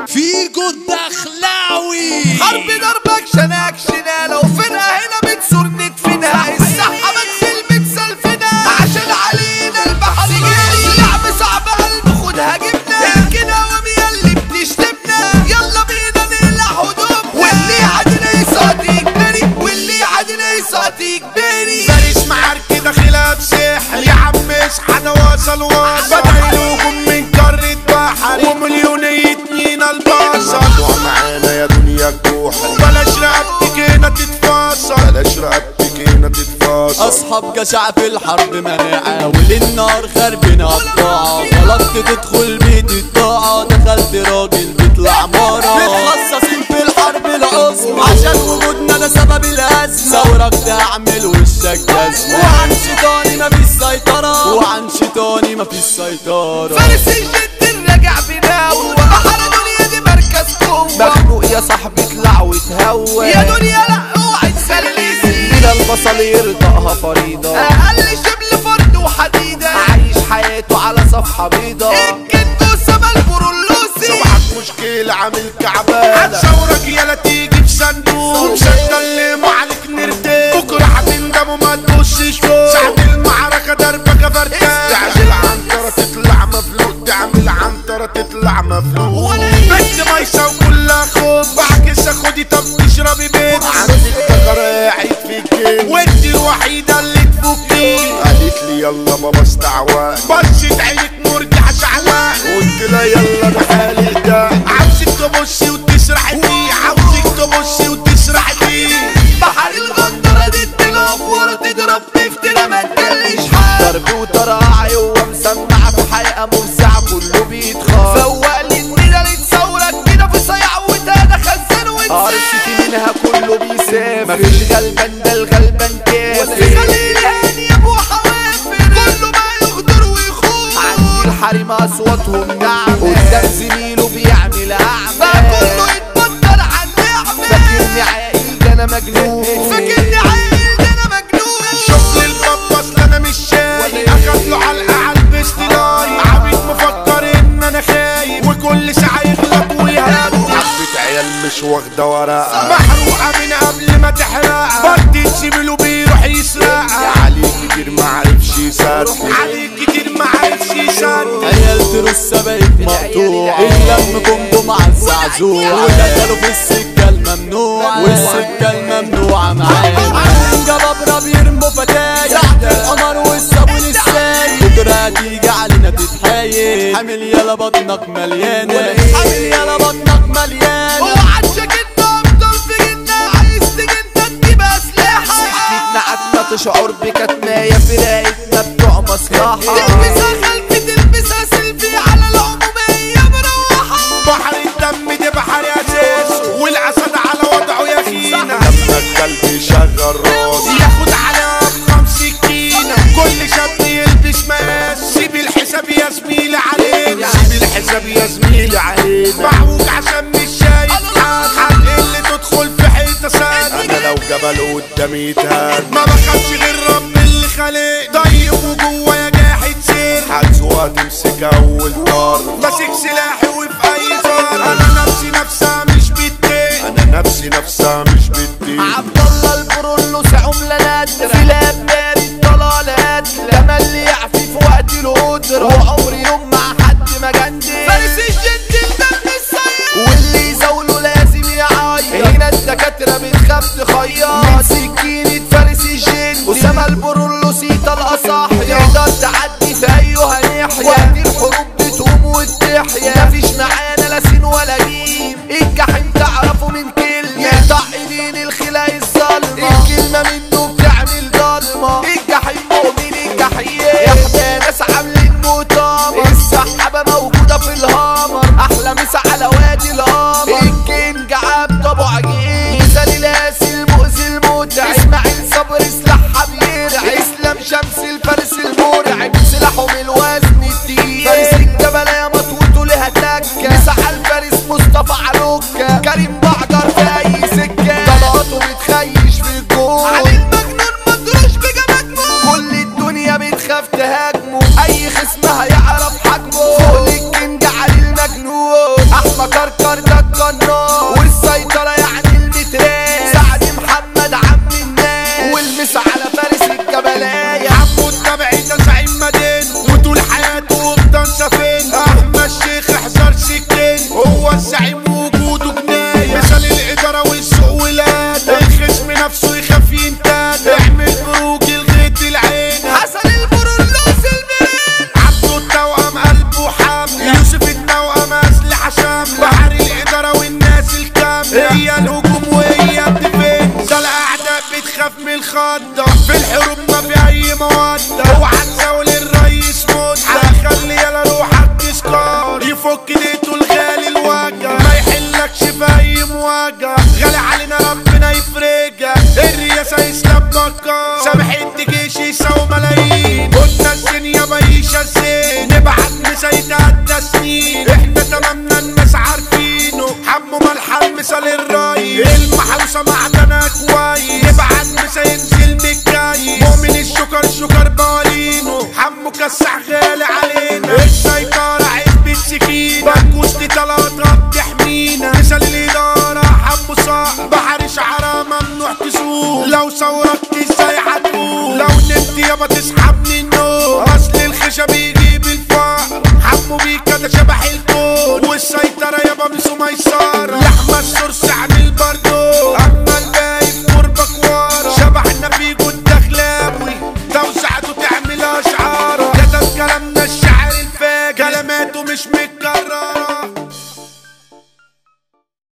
فيجو الدخلاوي حرب ضربك شناك شنالة وفرقة هنا بتسور ندفنها السحة بتسل بتسلفنا عشان علينا البحر جري لعب صعب قلب خدها جبنا كده وميا اللي بتشتمنا يلا بينا نقلع هدومنا واللي عادنا يصادق بري واللي عادنا يصادق بري فارس معارك داخلها بسحر يا عم اصحى وصل وصل بدأ الهجوم من قارة بحر ومليونية مينا البصر معانا يا دنيا الجوحر بلاش رقبتك هنا تتفاصل بلاش رقبتك هنا تتفاصل اصحاب جشع في الحرب مناعة وللنار خربنا قطاعة طلبت تدخل بيت الطاعة دخلت راجل بيت عمارة متخصصين في الحرب العظمى عشان وجودنا ده سبب الأزمة ثورك تعمل وشك جزمة وعن شيطاني مفيش سيطرة وعن شيطاني مفيش سيطرة فارس الجد الراجع بناوي بحر دنيا دي مركز قوة مخنوق يا صاحبي اطلع وتهوى يا دنيا لا اوعي تسلسي بلا البصل يرضاها فريضة اقل شبل فرد وحديدة عايش حياته على صفحة بيضة الكندو سما البرولوسي صبحك مشكلة عامل كعبالة هتصورك يالا تيجي بصندوق مسجل عليك نرتين بكرة هتندم وما تبصش فوق ساعة المعركة دربكة فردان تعمل عنترة تطلع مفلوق تعمل عنترة تطلع مفلوق بنت مايسة وكلها خوف بعكسها خدي طب تشربي بيت عندك تجارة قاعد في الجيم وانت الوحيدة اللي تفكي قالت لي يلا بابا استعوان بصت عينك مرجع شعلان قلت لها يلا انا حالي ده عاوزك تبصي وتسرحي فيه عاوزك تبصي وتسرحي فيه بحر الغندرة دي تنور تضرب تفتنا ما تجلش حال ضرب وطرع هو مسمع في حلقة موسع كله بيتخاف فوق لي النيلة اللي تصورك كده في صيع وتانا خزان وانسان منها كله بيسافر مفيش غلبان ده الغلبان كافر خليل هاني يا ابو حوافر كله ما يغدر ويخون عندي الحريم اصواتهم ناعمة قدام زميله بيعمل اعمى كله يتبطل عن نعمة فاكرني عاقل ده انا مجنون فاكرني عاقل ده انا مجنون شغل الباب اصل انا مش شايف اخد له علقه على البستلاي عبيط مفكر ان انا خايف وكل ساعه يغلط ويهرب حبة عيال مش واخده ورقه محروقه من قبل ما تحرقها بدي تسيبله بيروح يسرقها عليك كتير ما عرفش يصدق عليك كتير ما عرفش يصدق عيال ترس بقت مقطوع اللم كومبو مع الزعزوع ودخلوا في السكة الممنوع والسكة الممنوعة معانا جبابرة بيرموا فتايا تحت القمر والصابون السايل بكرة هتيجي علينا تتحايل حامل يلا بطنك مليانة حامل يلا بطنك مليانة اوعى تشكتنا افضل في جنة عايز تجنة تجيب اسلحة سكتنا عدنا تشعر بكتماية في رايتنا بتوع مصلحة تلبسها خلفي تلبسها سيلفي على العمومية مروحة بحر الدم دي بحر اساس والاسد على وضعه يا خينا لما الكلب يشغل راسه ياخد على خمس سكينة كل شاب يلبس مقاس سيب الحساب يا زميلي علينا سيب الحساب يا زميلي علينا معوج عشان مش شايف حد حد اللي تدخل في حيطة سد انا لو جبل قدامي يتهد ما بخافش غير رب اللي خلق طيب وجوايا جاحد سير هتزوق تمسك اول طار ماسك سلاحي وفي اي زار انا نفسي نفسها مش بتضايق انا نفسي نفسها مش بتضايق عبد الله البرولوس عملة نادرة في لاباري الضلالات لما اللي يعفي في وقت القدرة وعمري يوم مع حد ما جندي فارس الجد الدم السيء واللي يزاوله لازم يعيط هنا الدكاترة بتخاف تخيط من سكينة فارس الجد أسامة البرولوسي طلقة صح تقدر تعدي في أيها ناحية وقت الحروب بتقوم وتحيا مفيش معانا لا سين ولا جيم الجحيم تعرفه من كلمة يقطع ايدين الخلايا الظلمة الكلمة منه بتعمل ضلمة الجحيم مؤمن الجحيم احنا ناس عاملين موتار في الحروب ما في اي مودة اوعى تزاول الرئيس مدة خلي يلا روحك تسكر يفك ديته الغالي الوجع ما يحلكش في اي مواجهة غالي علينا ربنا يفرجها الرئاسة اسلام بكار سامح الجيش يساوي ملايين قلنا الدنيا بعيشة زين نبعت مسا يتعدى سنين احنا تمامنا الناس عارفينه حمو ملحم مثال الرأي المحروسة معدنا كويس نبعت مسا ينزل مكاي مؤمن الشكر شكر بوالينه حمو كسح غالي علينا السيطرة عيب بالسكين بكوش دي طلعت تحمينا مثال الإدارة حمو صاحب بحر شعرها ممنوع تسوق لو صورك ازاي هتقول لو نمت يابا تسحب من